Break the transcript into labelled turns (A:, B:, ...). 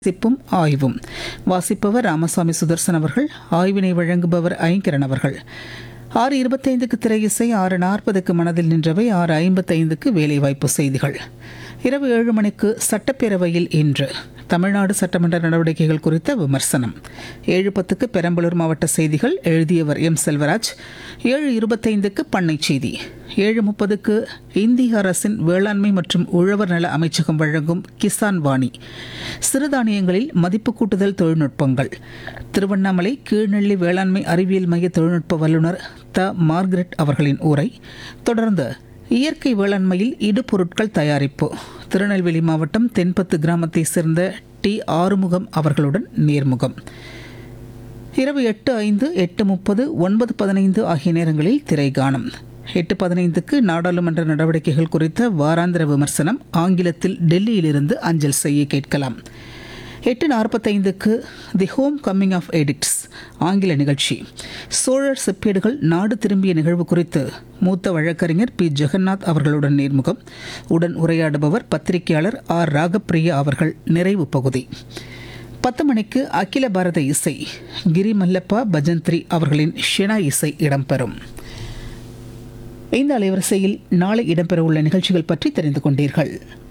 A: சிப்பும் ஆய்வும் வாசிப்பவர் ராமசாமி சுதர்சன் அவர்கள் ஆய்வினை வழங்குபவர் ஐங்கரன் அவர்கள் ஆறு இருபத்தைந்துக்கு திரையிசை ஆறு நாற்பதுக்கு மனதில் நின்றவை ஆறு ஐம்பத்தைந்துக்கு வேலைவாய்ப்பு செய்திகள் இரவு ஏழு மணிக்கு சட்டப்பேரவையில் இன்று தமிழ்நாடு சட்டமன்ற நடவடிக்கைகள் குறித்த விமர்சனம் ஏழு பத்துக்கு பெரம்பலூர் மாவட்ட செய்திகள் எழுதியவர் எம் செல்வராஜ் ஏழு இருபத்தைந்துக்கு பண்ணை செய்தி ஏழு முப்பதுக்கு இந்திய அரசின் வேளாண்மை மற்றும் உழவர் நல அமைச்சகம் வழங்கும் கிசான் வாணி சிறுதானியங்களில் மதிப்பு கூட்டுதல் தொழில்நுட்பங்கள் திருவண்ணாமலை கீழ்நெல்லி வேளாண்மை அறிவியல் மைய தொழில்நுட்ப வல்லுநர் த மார்கரெட் அவர்களின் உரை தொடர்ந்து இயற்கை வேளாண்மையில் இடுபொருட்கள் தயாரிப்பு திருநெல்வேலி மாவட்டம் தென்பத்து கிராமத்தை சேர்ந்த டி ஆறுமுகம் அவர்களுடன் நேர்முகம் இரவு எட்டு ஐந்து எட்டு முப்பது ஒன்பது பதினைந்து ஆகிய நேரங்களில் திரைகாணும் எட்டு பதினைந்துக்கு நாடாளுமன்ற நடவடிக்கைகள் குறித்த வாராந்திர விமர்சனம் ஆங்கிலத்தில் டெல்லியிலிருந்து அஞ்சல் செய்ய கேட்கலாம் எட்டு நாற்பத்தைந்துக்கு the homecoming of addicts ஆங்கில நிகழ்ச்சி சோழர் செப்பேடுகள் நாடு திரும்பிய நிகழ்வு குறித்து மூத்த வழக்கறிஞர் பி ஜெகநாத் அவர்களுடன் நேர்முகம் உடன் உரையாடுபவர் பத்திரிகையாளர் ஆர் ராகப்பிரியா அவர்கள் நிறைவு பகுதி பத்து மணிக்கு அகில பாரத இசை கிரி மல்லப்பா பஜந்த்ரி அவர்களின் ஷெனா இசை இடம்பெறும் இந்த அலைவரிசையில் நாளை இடம்பெறவுள்ள நிகழ்ச்சிகள் பற்றி தெரிந்து கொண்டீர்கள்